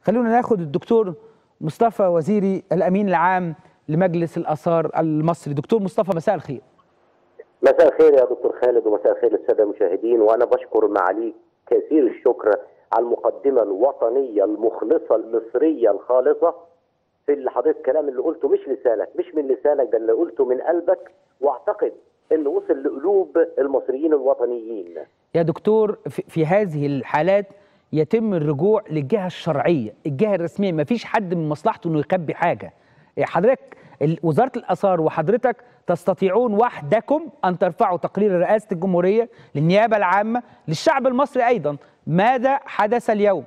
خلونا ناخد الدكتور مصطفى وزيري الامين العام لمجلس الاثار المصري دكتور مصطفى مساء الخير مساء الخير يا دكتور خالد ومساء الخير للساده المشاهدين وانا بشكر معاليك كثير الشكر على المقدمه الوطنيه المخلصه المصريه الخالصه في اللي حضرتك الكلام اللي قلته مش لسانك مش من لسانك ده اللي قلته من قلبك واعتقد انه وصل لقلوب المصريين الوطنيين يا دكتور في, في هذه الحالات يتم الرجوع للجهه الشرعيه الجهه الرسميه ما فيش حد من مصلحته انه يخبي حاجه حضرتك وزاره الاثار وحضرتك تستطيعون وحدكم ان ترفعوا تقرير رئاسه الجمهوريه للنيابه العامه للشعب المصري ايضا ماذا حدث اليوم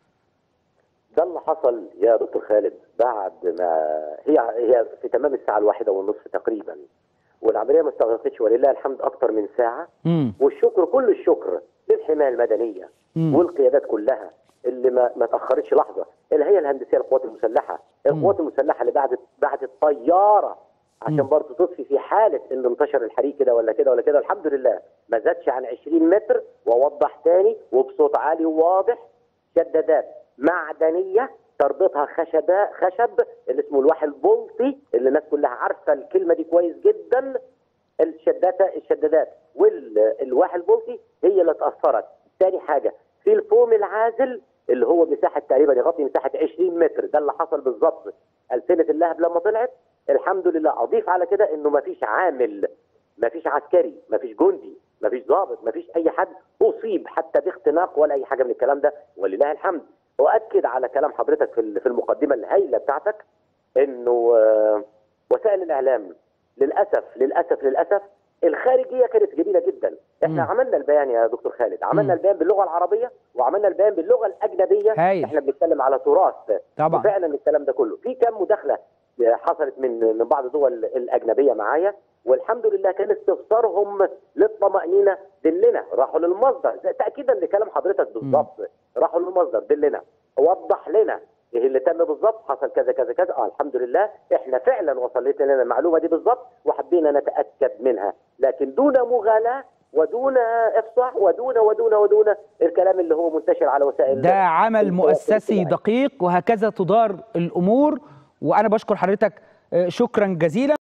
ده اللي حصل يا دكتور خالد بعد ما هي هي في تمام الساعه الواحدة والنصف تقريبا والعمليه ما استغرقتش ولله الحمد اكثر من ساعه مم. والشكر كل الشكر للحمايه المدنيه مم. والقيادات كلها اللي ما ما تاخرتش لحظه الهيئه الهندسيه للقوات المسلحه القوات المسلحه اللي بعدت بعدت طياره عشان برضه تطفي في حاله ان انتشر الحريق كده ولا كده ولا كده الحمد لله ما زادش عن 20 متر واوضح تاني وبصوت عالي وواضح شدادات معدنيه تربطها خشباء خشب اللي اسمه الواح البلطي اللي الناس كلها عارفه الكلمه دي كويس جدا الشدات الشدادات والواح البلطي هي اللي اتاثرت ثاني حاجه في الفوم العازل اللي هو مساحه تقريبا يغطي مساحه 20 متر ده اللي حصل بالظبط السنه اللهب لما طلعت الحمد لله اضيف على كده انه ما فيش عامل ما فيش عسكري ما فيش جندي ما فيش ضابط ما فيش اي حد اصيب حتى باختناق ولا اي حاجه من الكلام ده ولله الحمد واكد على كلام حضرتك في في المقدمه الهائله بتاعتك انه آه، وسائل الاعلام للاسف للاسف للاسف الخارجيه كانت جميله جدا احنا مم. عملنا البيان يا دكتور خالد عملنا مم. البيان باللغه العربيه وعملنا البيان باللغه الاجنبيه هايل. احنا بنتكلم على تراث طبعا. وفعلا الكلام ده كله في كام مداخله حصلت من من بعض الدول الاجنبيه معايا والحمد لله كان استفسارهم للطمانينه دلنا راحوا للمصدر زي- تاكيدا لكلام حضرتك بالظبط راحوا للمصدر دلنا وضح لنا ايه اللي تم بالظبط حصل كذا كذا كذا اه الحمد لله احنا فعلا وصلت لنا المعلومه دي بالظبط وحبينا نتاكد منها لكن دون مغالاه ودون افصاح ودون ودون ودون الكلام اللي هو منتشر على وسائل ده عمل التواصل مؤسسي الاجتماعي. دقيق وهكذا تدار الامور وانا بشكر حضرتك آه، شكرا جزيلا